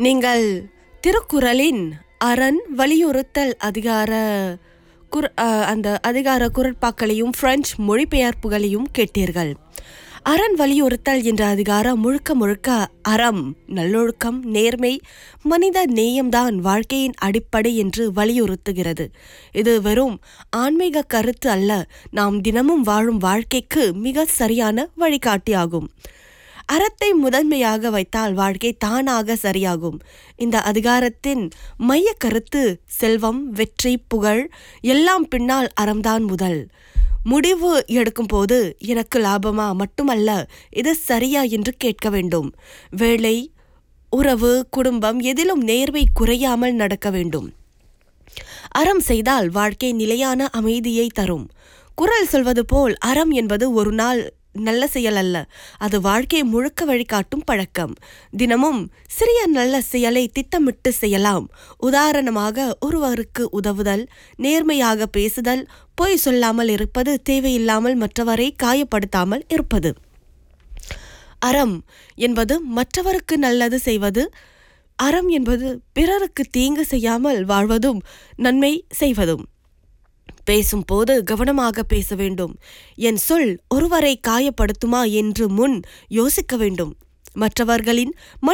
நீங்கள் திருக்குறளின் அரண் வலியுறுத்தல் அதிகார குர அஹ், அந்த அதிகார குரட்பாக்களையும் பிரெஞ்சு மொழிபெயர்ப்புகளையும் கேட்டீர்கள் அரண் வலியுறுத்தல் என்ற அதிகாரம் முழுக்க முழுக்க அறம் நல்லொழுக்கம் நேர்மை மனித நேயம்தான் வாழ்க்கையின் அடிப்படை என்று வலியுறுத்துகிறது இது வெறும் ஆன்மீக கருத்து அல்ல நாம் தினமும் வாழும் வாழ்க்கைக்கு மிக சரியான வழிகாட்டியாகும் அறத்தை முதன்மையாக வைத்தால் வாழ்க்கை தானாக சரியாகும் இந்த அதிகாரத்தின் மைய கருத்து செல்வம் வெற்றி புகழ் எல்லாம் பின்னால் அறம்தான் முதல் முடிவு எடுக்கும் போது எனக்கு லாபமா மட்டுமல்ல இது சரியா என்று கேட்க வேண்டும் வேலை உறவு குடும்பம் எதிலும் நேர்மை குறையாமல் நடக்க வேண்டும் அறம் செய்தால் வாழ்க்கை நிலையான அமைதியை தரும் குரல் சொல்வது போல் அறம் என்பது ஒரு நாள் நல்ல செயல் அல்ல அது வாழ்க்கை முழுக்க வழிகாட்டும் பழக்கம் தினமும் சிறிய நல்ல செயலை திட்டமிட்டு செய்யலாம் உதாரணமாக ஒருவருக்கு உதவுதல் நேர்மையாக பேசுதல் பொய் சொல்லாமல் இருப்பது தேவையில்லாமல் மற்றவரை காயப்படுத்தாமல் இருப்பது அறம் என்பது மற்றவருக்கு நல்லது செய்வது அறம் என்பது பிறருக்கு தீங்கு செய்யாமல் வாழ்வதும் நன்மை செய்வதும் பேசும்போது கவனமாக பேச வேண்டும் என் சொல் ஒருவரை காயப்படுத்துமா என்று முன் யோசிக்க வேண்டும் மற்றவர்களின் மன